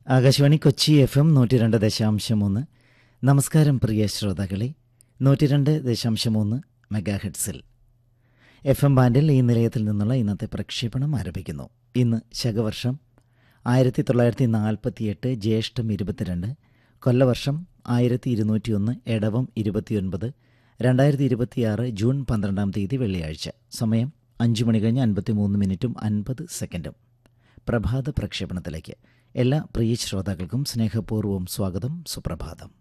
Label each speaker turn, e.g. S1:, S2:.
S1: Akashvani Kochi F M നൂറ്റി രണ്ട് ദശാംശം ഒന്ന് നമസ്കാരം പ്രിയ ശ്രോതാക്കളെ നൂറ്റി രണ്ട് ദശാംശം ഒന്ന് മെഗാഹെഡ്സിൽ എഫ് എം ബാൻഡിൽ ഈ നിലയത്തിൽ നിന്നുള്ള ഇന്നത്തെ പ്രക്ഷേപണം ആരംഭിക്കുന്നു ഇന്ന് ശകവർഷം ആയിരത്തി തൊള്ളായിരത്തി നാൽപ്പത്തിയെട്ട് ജ്യേഷ്ഠം ഇരുപത്തിരണ്ട് കൊല്ലവർഷം ആയിരത്തി ഇരുന്നൂറ്റിയൊന്ന് എടവം ഇരുപത്തിയൊൻപത് രണ്ടായിരത്തി ഇരുപത്തിയാറ് ജൂൺ പന്ത്രണ്ടാം തീയതി വെള്ളിയാഴ്ച സമയം അഞ്ച് മണി കഴിഞ്ഞ് അൻപത്തി മൂന്ന് മിനിറ്റും അൻപത് സെക്കൻഡും പ്രഭാത പ്രക്ഷേപണത്തിലേക്ക് എല്ലാ പ്രിയ ശ്രോതാക്കൾക്കും സ്നേഹപൂർവ്വം സ്വാഗതം സുപ്രഭാതം